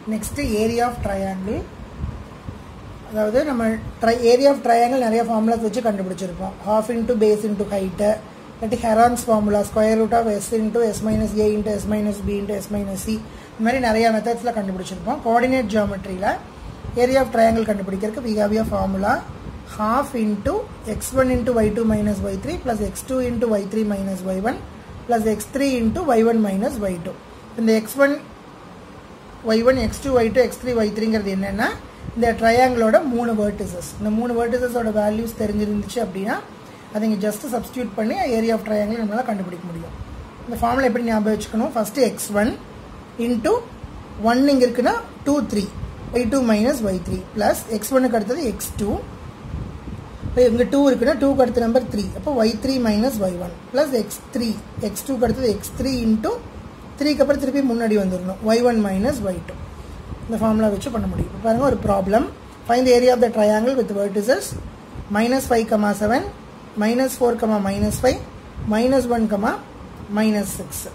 Next area of triangle அதாவது நம்ம tri area of triangle நிறைய ஃபார்முலாஸ் வச்சு கண்டுபிடிச்சிருப்போம் half into base into height இல்லாட்டி Heron's formula square root of S into S minus A into S minus B into S minus C இந்த மாதிரி நிறைய மெத்தட்ஸில் கண்டுபிடிச்சிருப்போம் கோஆர்டினேட் ஜியோமெட்ரியில் ஏரியா ஆஃப் ட்ரையாங்கிள் கண்டுபிடிக்கிறதுக்கு we have a formula half into x1 into y2 minus y3 plus x2 into y3 minus y1 plus x3 into y1 minus y2 இந்த x1 y1 x2 y2 x3 y3ங்கிறது என்னன்னா இந்த ட்ரையாங்கிளோட மூணு vertices இந்த மூணு வேர்டிசஸோட values தெரிஞ்சிருந்துச்சு அப்படின்னா அதை இங்கே ஜஸ்ட் சப்ஸ்டியூட் பண்ணி ஏரியா ஆஃப் ட்ரையாங்கிள் நம்மளால் கண்டுபிடிக்க முடியும் இந்த ஃபார்முலா எப்படி ஞாபகம் வச்சுக்கணும் first X one into one இங்கே இருக்குன்னா two three Y two minus Y three plus X ஒன்னுக்கு அடுத்தது எக்ஸ் டூ இப்போ இங்கே டூ இருக்குன்னா டூக்கு அடுத்த நம்பர் த்ரீ அப்போ Y three minus Y one plus X three X டூக்கு அடுத்தது எக்ஸ் த்ரீ இன்ட்டு த்ரீக்கு அப்புறம் திருப்பி முன்னாடி வந்துடணும் Y one minus Y two இந்த ஃபார்முலா வச்சு பண்ண முடியும் இப்போ பாருங்கள் ஒரு problem find area of the triangle with vertices minus five comma seven minus four comma minus five minus one comma minus six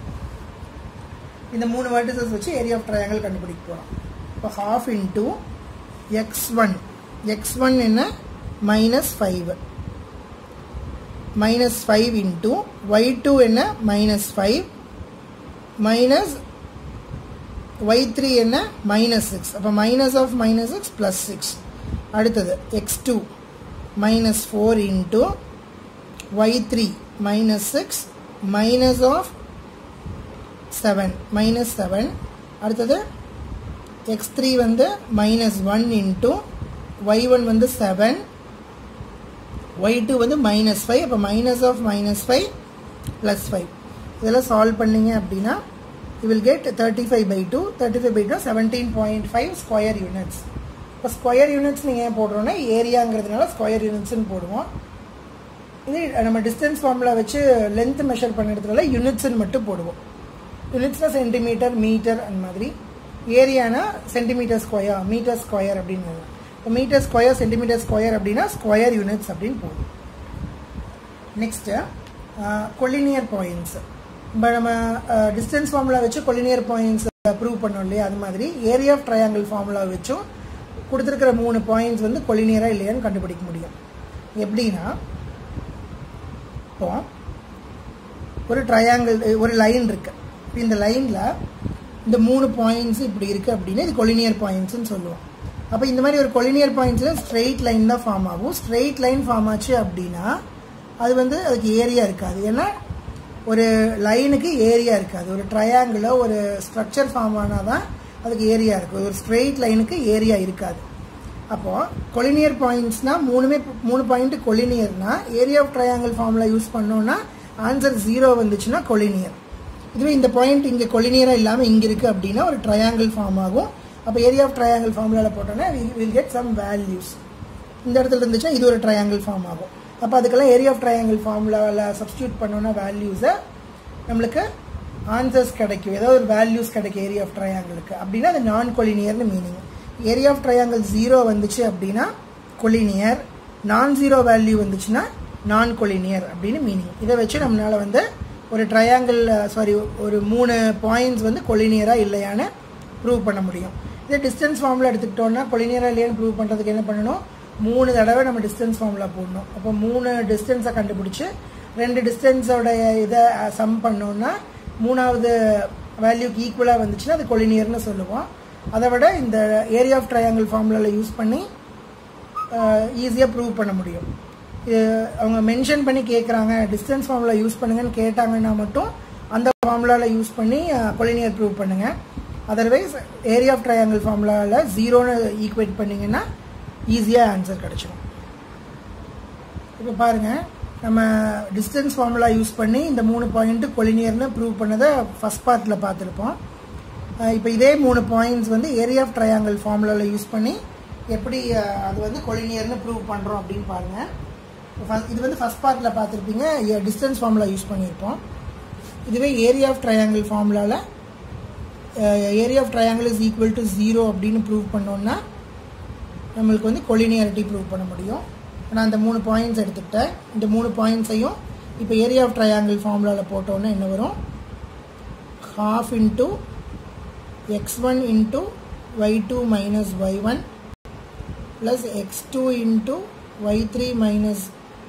இந்த மூணு வேர்டிசஸ் வச்சு ஏரியா ஆஃப் ட்ரையாங்கிள் கண்டுபிடிக்க போகிறோம் இப்போ half into X one X one என்ன minus 5 minus 5 into y2 என்ன minus 5 minus y3 என்ன minus 6 அப்போ minus of minus 6 plus 6 அடுத்தது x2 minus 4 into y3 minus 6 minus of 7 minus 7 அடுத்தது x3 வந்து minus 1 into y1 வந்து 7 y2 வந்து minus five அப்போ minus of minus five plus five இதெல்லாம் சால்வ் பண்ணீங்க அப்படின்னா you will get thirty five by two thirty five by two seventeen point five square units இப்போ square units நீங்கள் ஏன் போடுறோன்னா ஏரியாங்கிறதுனால ஸ்கொயர் யூனிட்ஸ்னு போடுவோம் இது நம்ம டிஸ்டன்ஸ் ஃபார்முலா வச்சு லென்த் மெஷர் பண்ணுறதுனால யூனிட்ஸ்னு மட்டும் போடுவோம் யூனிட்ஸ்னால் சென்டிமீட்டர் மீட்டர் அந்த மாதிரி ஏரியானா சென்டிமீட்டர் ஸ்கொயர் மீட்டர் ஸ்கொயர் அப்படின்னு இப்போ மீட்டர் ஸ்கொயர் சென்டிமீட்டர் ஸ்கொயர் அப்படின்னா ஸ்கொயர் யூனிட்ஸ் அப்படின்னு போகும் நெக்ஸ்ட்டு கொலினியர் பாயிண்ட்ஸ் இப்போ நம்ம டிஸ்டன்ஸ் ஃபார்முலா வச்சு கொலினியர் பாயிண்ட்ஸ் ப்ரூவ் பண்ணோம் இல்லையா அது மாதிரி ஏரியா ஆஃப் ட்ரையாங்கிள் ஃபார்முலா வச்சும் கொடுத்துருக்கிற மூணு பாயிண்ட்ஸ் வந்து கொலினியராக இல்லையான்னு கண்டுபிடிக்க முடியும் எப்படின்னா இப்போ ஒரு ட்ரையாங்கிள் ஒரு லைன் இருக்கு இந்த லைனில் இந்த மூணு பாயிண்ட்ஸ் இப்படி இருக்குது அப்படின்னா இது கொலினியர் பாயிண்ட்ஸ்னு சொல்லுவோம் அப்போ இந்த மாதிரி ஒரு கொலினியர் பாயிண்ட்ஸில் ஸ்ட்ரெயிட் லைன் தான் ஃபார்ம் ஆகும் ஸ்ட்ரெயிட் லைன் ஃபார்ம் ஆச்சு அப்படின்னா அது வந்து அதுக்கு ஏரியா இருக்காது ஏன்னா ஒரு லைனுக்கு ஏரியா இருக்காது ஒரு ட்ரையாங்கிளோ ஒரு ஸ்ட்ரக்சர் ஃபார்ம் ஆனால் தான் அதுக்கு ஏரியா இருக்குது ஒரு ஸ்ட்ரெயிட் லைனுக்கு ஏரியா இருக்காது அப்போது கொலினியர் பாயிண்ட்ஸ்னால் மூணுமே மூணு பாயிண்ட் கொலினியர்னா area of triangle formula use பண்ணோன்னா ஆன்சர் ஜீரோ வந்துச்சுன்னா கொலினியர் இதுவே இந்த பாயிண்ட் இங்கே கொலினியராக இல்லாமல் இங்கே இருக்குது அப்படின்னா ஒரு ட்ரையாங்கிள் ஃபார்ம் ஆகும் அப்போ ஏரியா ஆஃப் ட்ரையாங்கிள் ஃபார்முலாவில் போட்டோன்னா வில் கெட் சம் வேல்யூஸ் இந்த இடத்துல இருந்துச்சுன்னா இது ஒரு ட்ரையாங்கிள் ஃபார்ம் ஆகும் அப்போ அதுக்கெல்லாம் ஏரியா ஆஃப் ட்ரையாங்கிள் ஃபார்முலாவில் சப்ஸ்டியூட் பண்ணோன்னா வேல்யூஸை நம்மளுக்கு ஆன்சர்ஸ் கிடைக்கும் ஏதோ ஒரு வேல்யூஸ் கிடைக்கும் ஏரியா ஆஃப் ட்ரையாங்கிளுக்கு அப்படின்னா அது நான் கொலினியர்னு meaning area of triangle zero வந்துச்சு அப்படின்னா கொலினியர் நான் ஜீரோ வேல்யூ வந்துச்சுன்னா நான் கொலினியர் அப்படின்னு மீனிங் இதை வச்சு நம்மளால வந்து ஒரு ட்ரையாங்கிள் சாரி ஒரு மூணு பாயிண்ட்ஸ் வந்து கொலினியராக இல்லையான்னு ப்ரூவ் பண்ண முடியும் இதே டிஸ்டன்ஸ் ஃபார்முலா எடுத்துக்கிட்டோம்னா கொலினியராக இல்லையான்னு ப்ரூவ் பண்ணுறதுக்கு என்ன பண்ணணும் மூணு தடவை நம்ம டிஸ்டன்ஸ் ஃபார்முலா போடணும் அப்போ மூணு டிஸ்டன்ஸை கண்டுபிடிச்சி ரெண்டு டிஸ்டன்ஸோட இதை சம் பண்ணோம்னா மூணாவது வேல்யூக்கு ஈக்குவலாக வந்துச்சுன்னா அது கொலினியர்னு சொல்லுவோம் அதை விட இந்த ஏரியா ஆஃப் ட்ரையாங்கிள் ஃபார்முலாவில் யூஸ் பண்ணி ஈஸியாக ப்ரூவ் பண்ண முடியும் இது அவங்க மென்ஷன் பண்ணி கேட்குறாங்க டிஸ்டன்ஸ் ஃபார்முலா யூஸ் பண்ணுங்கன்னு கேட்டாங்கன்னா மட்டும் அந்த ஃபார்முலாவில் யூஸ் பண்ணி கொலினியர் ப்ரூவ் பண்ணுங்கள் அதர்வைஸ் ஏரியா ஆஃப் ட்ரையாங்கிள் ஃபார்முலாவில் ஜீரோன்னு ஈக்குவேட் பண்ணிங்கன்னா ஈஸியாக ஆன்சர் கிடச்சிடும் இப்போ பாருங்கள் நம்ம டிஸ்டன்ஸ் ஃபார்முலா யூஸ் பண்ணி இந்த மூணு பாயிண்ட்டு கொலினியர்னு ப்ரூவ் பண்ணதை ஃபஸ்ட் பார்ட்டில் பார்த்துருப்போம் இப்போ இதே மூணு பாயிண்ட்ஸ் வந்து ஏரியா ஆஃப் ட்ரையாங்கிள் ஃபார்முலாவில் யூஸ் பண்ணி எப்படி அது வந்து கொலினியர்னு ப்ரூவ் பண்ணுறோம் அப்படின்னு பாருங்கள் இது வந்து ஃபஸ்ட் பார்ட்டில் பார்த்துருப்பீங்க டிஸ்டன்ஸ் ஃபார்முலா யூஸ் பண்ணியிருப்போம் இதுவே ஏரியா ஆஃப் ட்ரையாங்கிள் ஃபார்முலாவில் area of triangle is equal to zero அப்படின்னு ப்ரூவ் பண்ணோன்னா நம்மளுக்கு வந்து கொலினியாரிட்டி ப்ரூவ் பண்ண முடியும் நான் அந்த மூணு பாயிண்ட்ஸ் எடுத்துக்கிட்டேன் இந்த மூணு பாயிண்ட்ஸையும் இப்போ ஏரியா ஆஃப் ட்ரையாங்கிள் ஃபார்முலாவில் போட்டோன்னா என்ன வரும் half into x1 into y2 minus y1 plus x2 into y3 minus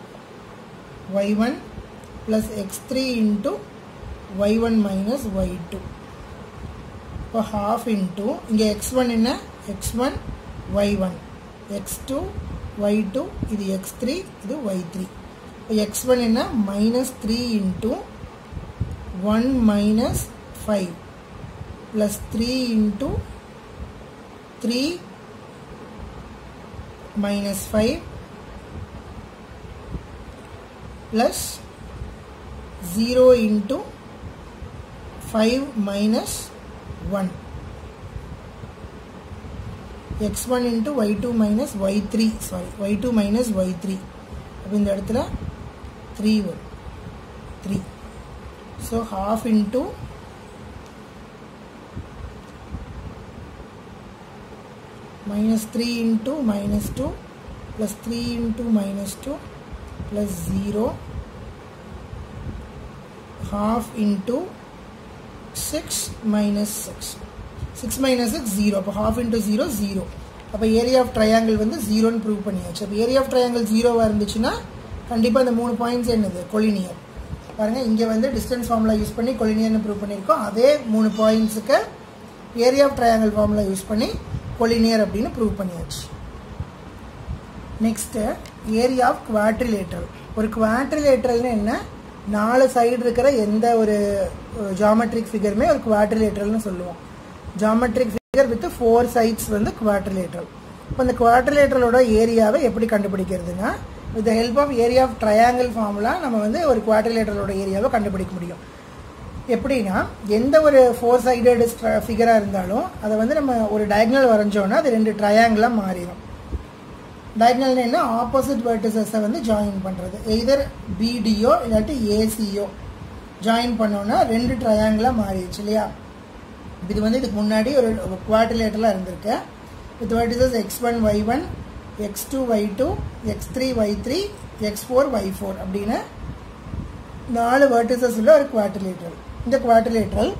y1 plus x3 into y1 minus y2 இப்போ half into இங்கே x1 என்ன x1 y1 x2 y2 இது x3 இது y3 இப்போ x1 என்ன minus 3 into 1 minus 5 plus 3 into 3 minus 5 plus 0 into 5 minus 1 x1 into y2 minus y3 sorry y2 minus y3 அப்போ இந்த இடத்துல 3 வரும் 3 so half into minus 3 into minus 2 plus 3 into minus 2 plus 0 half into 6 minus 6 6 minus 6 0 அப்போ half into 0 0 அப்போ area of triangle வந்து ஜீரோன்னு prove பண்ணியாச்சு அப்போ ஏரியா ஆஃப் ட்ரையாங்கிள் ஜீரோவாக இருந்துச்சுன்னா கண்டிப்பாக இந்த மூணு பாயிண்ட்ஸ் என்னது கொலினியர் பாருங்கள் இங்கே வந்து டிஸ்டன்ஸ் ஃபார்முலா யூஸ் பண்ணி கொலினியர்னு ப்ரூவ் பண்ணியிருக்கோம் அதே மூணு பாயிண்ட்ஸுக்கு area of triangle formula use பண்ணி கொலினியர் அப்படின்னு ப்ரூவ் பண்ணியாச்சு நெக்ஸ்ட்டு ஏரியா ஆஃப் குவாட்ரிலேட்டரல் ஒரு குவாட்ரிலேட்டரல்னு என்ன நாலு சைடு இருக்கிற எந்த ஒரு ஜாமெட்ரிக் ஃபிகருமே ஒரு குவாட்ரிலேட்டரல்னு சொல்லுவோம் geometric figure with four sides வந்து குவாட்ரிலேட்டரல் இப்போ இந்த குவாட்ரிலேட்டரலோட ஏரியாவை எப்படி கண்டுபிடிக்கிறதுனா with help of area of triangle formula நம்ம வந்து ஒரு குவாட்ரிலேட்டரலோட ஏரியாவை கண்டுபிடிக்க முடியும் எப்படின்னா எந்த ஒரு ஃபோர் சைடட் ஃபிகராக இருந்தாலும் அதை வந்து நம்ம ஒரு டயக்னல் வரைஞ்சோன்னா அது ரெண்டு ட்ரையாங்கிளாக மாறிடும் டயக்னல் என்ன ஆப்போசிட் வெர்டிசஸை வந்து ஜாயின் பண்ணுறது எய்தர் பிடிஓ இல்லாட்டி ஏசிஓ ஜாயின் பண்ணோன்னா ரெண்டு ட்ரையாங்கிளாக மாறிடுச்சு இல்லையா இது வந்து இதுக்கு முன்னாடி ஒரு குவாட்ரிலேட்டராக இருந்திருக்கு with vertices X one Y one X two Y two X three Y three X four Y four அப்படின்னு நாலு வெர்டிசஸ் உள்ள ஒரு குவாட்ரிலேட்டரல் இந்த குவாட்ரிலேட்டரல்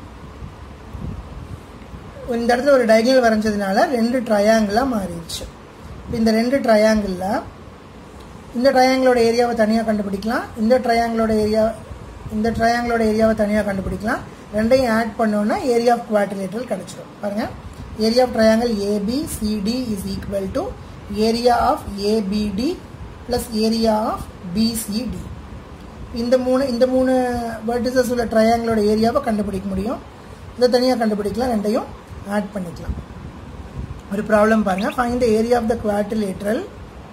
இந்த இடத்துல ஒரு டயகனல் வரைஞ்சதுனால ரெண்டு ட்ரையாங்கிளாக மாறிடுச்சு இந்த ரெண்டு ட்ரையாங்கிளில் இந்த ட்ரையாங்கிளோட ஏரியாவை தனியாக கண்டுபிடிக்கலாம் இந்த ட்ரையாங்கிளோட ஏரியா இந்த ட்ரையாங்கிளோட ஏரியாவை தனியாக கண்டுபிடிக்கலாம் ரெண்டையும் ஆட் பண்ணோன்னா ஏரியா ஆஃப் குவாட்ரிலேட்டரல் கிடச்சிடும் பாருங்கள் area of triangle ABCD is equal to area of ABD plus area of BCD இந்த மூணு இந்த மூணு வெர்டிசஸ் உள்ள ட்ரையாங்கிளோட ஏரியாவை கண்டுபிடிக்க முடியும் இதை தனியாக கண்டுபிடிக்கலாம் ரெண்டையும் ஆட் பண்ணிக்கலாம் ஒரு ப்ராப்ளம் பாருங்கள் find the area of the quadrilateral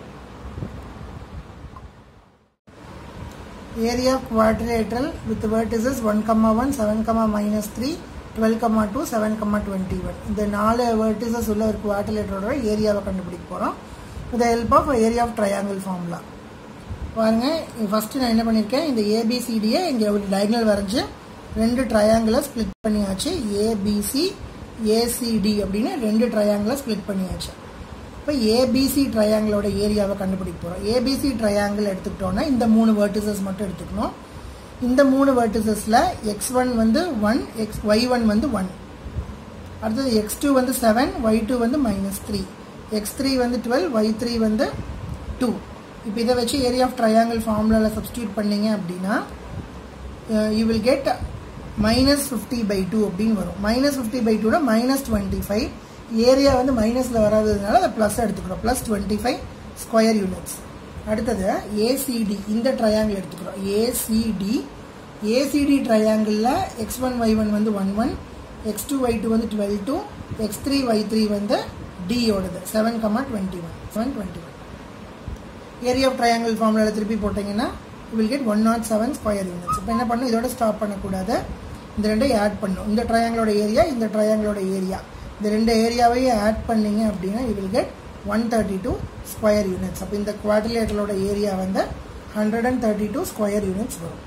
area of quadrilateral with vertices one comma one seven comma minus three twelve comma two seven comma twenty one இந்த நாலு வெர்டிசஸ் உள்ள ஒரு குவாட்ரிலேட்டரோட ஏரியாவை கண்டுபிடிக்க போகிறோம் with help of area of triangle formula பாருங்கள் ஃபஸ்ட்டு நான் என்ன பண்ணியிருக்கேன் இந்த ஏபிசிடியை இங்கே ஒரு டயக்னல் வரைஞ்சி ரெண்டு ட்ரையாங்கிளை ஸ்ப்ளிட் பண்ணியாச்சு ஏபிசி ஏசிடி அப்படின்னு ரெண்டு ட்ரையாங்கிளை ஸ்ப்ளிட் பண்ணியாச்சு இப்போ ஏபிசி ட்ரையாங்கிளோட ஏரியாவை கண்டுபிடிக்க போகிறோம் ஏபிசி ட்ரையாங்கிள் எடுத்துக்கிட்டோன்னா இந்த மூணு வேர்டிசஸ் மட்டும் எடுத்துக்கணும் இந்த மூணு வேர்டிசஸில் எக்ஸ் ஒன் வந்து ஒன் எக்ஸ் ஒய் ஒன் வந்து ஒன் அடுத்தது எக்ஸ் டூ வந்து செவன் ஒய் டூ வந்து மைனஸ் த்ரீ எக்ஸ் த்ரீ வந்து டுவெல் ஒய் த்ரீ வந்து டூ இப்போ இதை வச்சு ஏரியா ஆஃப் ட்ரையாங்கிள் ஃபார்முலாவில் சப்ஸ்டியூட் பண்ணீங்க அப்படின்னா you will get minus fifty by two அப்படின்னு வரும் minus fifty by two minus twenty five area வந்து மைனஸில் வராததுனால அதை ப்ளஸ் எடுத்துக்கிறோம் plus twenty five square units அடுத்தது ஏசிடி இந்த ட்ரையாங்கிள் எடுத்துக்கிறோம் ஏசிடி ஏசிடி ட்ரையாங்கிளில் எக்ஸ் ஒன் ஒய் ஒன் வந்து one one X two Y two வந்து twelve two X three Y three வந்து டியோடது seven comma twenty one seven twenty one area of triangle ஃபார்முலாவில் திருப்பி போட்டிங்கன்னா will get one not seven square units இப்போ என்ன பண்ணும் இதோட ஸ்டாப் பண்ணக்கூடாது இந்த ரெண்டையும் ஆட் பண்ணும் இந்த ட்ரையாங்கிளோட ஏரியா இந்த ட்ரையாங்கிளோட ஏரியா இந்த ரெண்டு ஏரியாவையும் ஆட் பண்ணீங்க அப்படின்னா you will get one thirty two square units அப்போ இந்த குவாட்ரிலேட்டரோட ஏரியா வந்து hundred and thirty two square units வரும்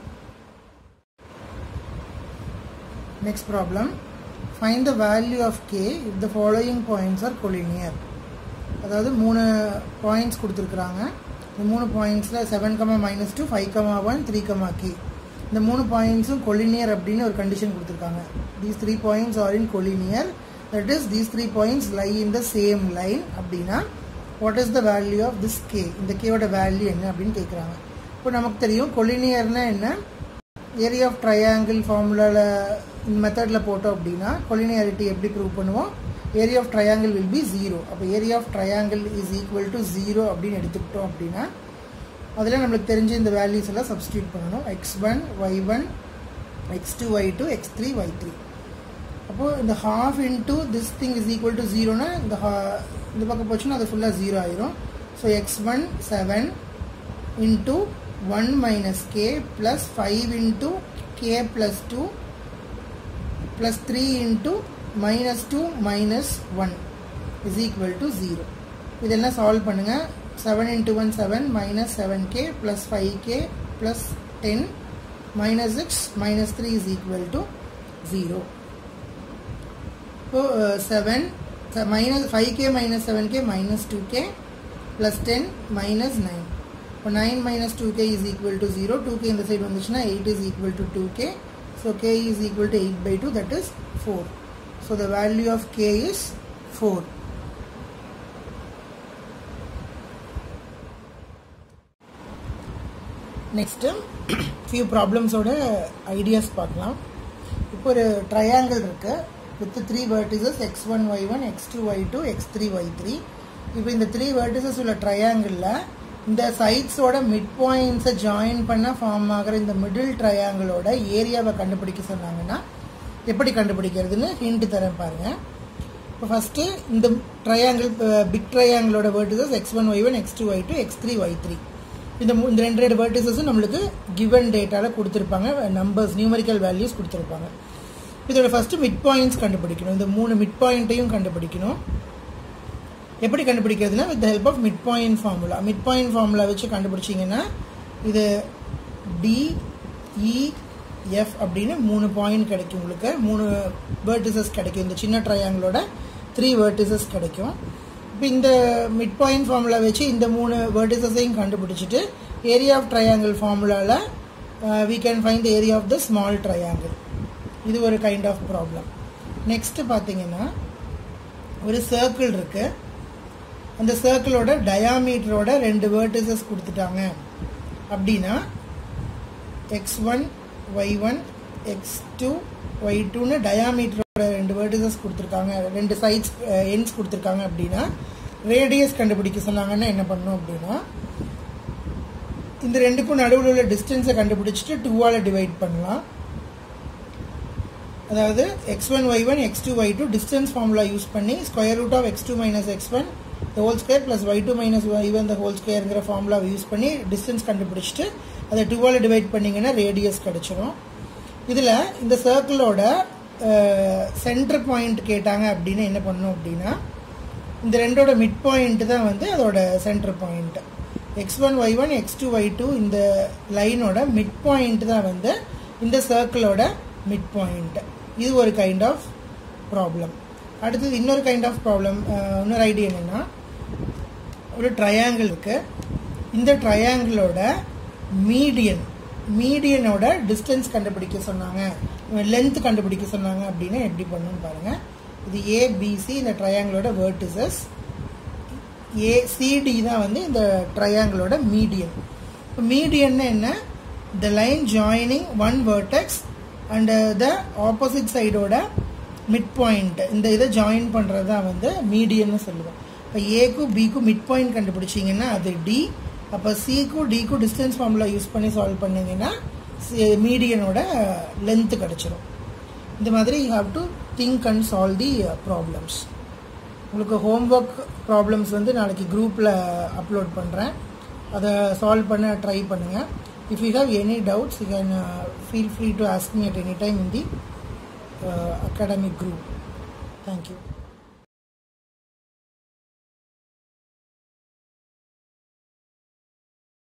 next problem find the value of k if the following points are collinear அதாவது மூணு பாயிண்ட்ஸ் கொடுத்துருக்குறாங்க இந்த மூணு பாயிண்ட்ஸில் seven comma minus two five comma one three comma k இந்த மூணு பாயிண்ட்ஸும் கொலினியர் அப்படின்னு ஒரு கண்டிஷன் கொடுத்துருக்காங்க these three points are in collinear that is these three points lie in the same line அப்படின்னா what is the value of this k இந்த கேவோட value என்ன அப்படின்னு கேட்குறாங்க இப்போ நமக்கு தெரியும் கொலினியர்னா என்ன ஏரியா ஆஃப் ட்ரையாங்கிள் ஃபார்முலாவில் இந்த மெத்தடில் போட்டோம் அப்படின்னா கொலினியாரிட்டி எப்படி ப்ரூவ் பண்ணுவோம் area of triangle will be zero அப்போ area of triangle is equal to zero அப்படின்னு எடுத்துக்கிட்டோம் அப்படின்னா அதில் நம்மளுக்கு தெரிஞ்ச இந்த வேல்யூஸ் எல்லாம் சப்ஸ்டியூட் பண்ணணும் x one Y one X two Y two X three Y three அப்போது இந்த half into this thing is equal to ஜீரோனா இந்த இந்த பக்கம் போச்சுன்னா அது ஃபுல்லாக ஜீரோ ஆயிரும் so x one seven into one minus k plus five into k plus two plus three into minus two minus one is equal to zero இதெல்லாம் solve பண்ணுங்கள் seven into one seven minus seven k plus five k plus ten minus six minus three is equal to zero இப்போ seven minus five k minus seven k minus two k plus ten minus nine இப்போ nine minus two k is equal to zero two k இந்த side வந்துச்சுன்னா eight is equal to two k so k is equal to eight by two that is four so the value of k is four next few ப்ராப்ளம்ஸோட ideas பார்க்கலாம் இப்போ ஒரு triangle இருக்கு with three vertices x one Y one X two Y two X three Y three இப்போ இந்த three vertices உள்ள ட்ரையாங்கிளில் இந்த சைட்ஸோட மிட் பாயிண்ட்ஸை ஜாயின் பண்ண ஃபார்ம் ஆகிற இந்த மிடில் ட்ரையாங்கிளோட ஏரியாவை கண்டுபிடிக்க சொன்னாங்கன்னா எப்படி கண்டுபிடிக்கிறதுன்னு ஹிண்ட் தரேன் பாருங்கள் இப்போ ஃபஸ்ட்டு இந்த ட்ரையாங்கிள் பிக் ட்ரையாங்கிளோட vertices x one Y one X two Y two X three Y three இந்த இந்த ரெண்டு ரெண்டு வேர்டிசஸும் நம்மளுக்கு கிவன் டேட்டாவில் கொடுத்துருப்பாங்க நம்பர்ஸ் நியூமரிக்கல் வேல்யூஸ் கொடுத்துருப்பாங்க இதோட ஃபஸ்ட்டு மிட் பாயிண்ட்ஸ் கண்டுபிடிக்கணும் இந்த மூணு மிட் பாயிண்ட்டையும் கண்டுபிடிக்கணும் எப்படி கண்டுபிடிக்கிறதுனா with help of mid point formula mid point formula வச்சு கண்டுபிடிச்சிங்கன்னா இது டிஇஎஃப் அப்படின்னு மூணு பாயிண்ட் கிடைக்கும் உங்களுக்கு மூணு வேர்டிசஸ் கிடைக்கும் இந்த சின்ன ட்ரையாங்கிளோட த்ரீ வேர்டிசஸ் கிடைக்கும் இப்போ இந்த மிட் பாயிண்ட் ஃபார்முலா வச்சு இந்த மூணு வேர்டிசஸையும் கண்டுபிடிச்சிட்டு ஏரியா ஆஃப் ட்ரையாங்கிள் ஃபார்முலாவில் we can find the area of the small triangle இது ஒரு கைண்ட் ஆஃப் ப்ராப்ளம் நெக்ஸ்ட்டு பார்த்தீங்கன்னா ஒரு சர்க்கிள் இருக்குது அந்த சர்க்கிளோட டயாமீட்டரோட ரெண்டு வேர்டிசஸ் கொடுத்துட்டாங்க அப்படின்னா x one Y one X two y டூன்னு டயாமீட்டரோட ரெண்டு வேர்டிசஸ் கொடுத்துருக்காங்க ரெண்டு சைட்ஸ் எண்ட்ஸ் கொடுத்துருக்காங்க அப்படின்னா ரேடியஸ் கண்டுபிடிக்க சொன்னாங்கன்னா என்ன பண்ணும் அப்படின்னா இந்த ரெண்டுக்கும் நடுவில் உள்ள டிஸ்டன்ஸை கண்டுபிடிச்சிட்டு டூவால் டிவைட் பண்ணலாம் அதாவது x one Y one X two Y two distance formula use பண்ணி square root of x two minus x one the whole square plus y two minus Y one the whole ஸ்கொயருங்கிற ஃபார்முலாவை use பண்ணி distance கண்டுபிடிச்சிட்டு அதை டூவால் divide பண்ணிங்கன்னா radius கிடச்சிரும் இதில் இந்த சர்க்கிளோட சென்டர் பாயிண்ட் கேட்டாங்க அப்படின்னு என்ன பண்ணணும் அப்படின்னா இந்த ரெண்டோட மிட் பாயிண்ட் தான் வந்து அதோட centre point x one Y one X two Y two இந்த லைனோட மிட் பாயிண்ட் தான் வந்து இந்த சர்க்கிளோட மிட் பாயிண்ட் இது ஒரு கைண்ட் ஆஃப் ப்ராப்ளம் அடுத்தது இன்னொரு கைண்ட் ஆஃப் ப்ராப்ளம் இன்னொரு ஐடியா என்னென்னா ஒரு ட்ரையாங்கிள் இருக்குது இந்த ட்ரையாங்கிளோட மீடியன் மீடியனோட டிஸ்டன்ஸ் கண்டுபிடிக்க சொன்னாங்க லென்த் கண்டுபிடிக்க சொன்னாங்க அப்படின்னா எப்படி பண்ணணும்னு பாருங்கள் இது ஏபிசி இந்த ட்ரையாங்கிளோட வேர்டிசஸ் ஏசிடி தான் வந்து இந்த ட்ரையாங்கிளோட மீடியன் இப்போ மீடியன்னா என்ன the line joining one vertex and the opposite சைடோட மிட் பாயிண்ட் இந்த இதை ஜாயின் பண்ணுறது தான் வந்து மீடியன்னு சொல்லுவோம் இப்போ ஏக்கும் பிக்கும் மிட் பாயிண்ட் கண்டுபிடிச்சிங்கன்னா அது டி அப்போ சிக்கும் டிக்கும் டிஸ்டன்ஸ் ஃபார்முலா யூஸ் பண்ணி சால்வ் பண்ணிங்கன்னா மீடியனோட லென்த்து கிடச்சிரும் இந்த மாதிரி you have to think and solve the problems உங்களுக்கு ஹோம்ஒர்க் ப்ராப்ளம்ஸ் வந்து நாளைக்கு குரூப்பில் அப்லோட் பண்ணுறேன் அதை சால்வ் பண்ண ட்ரை பண்ணுங்கள் if you have any doubts you can feel free to ask me at any time in the academic group. Thank you.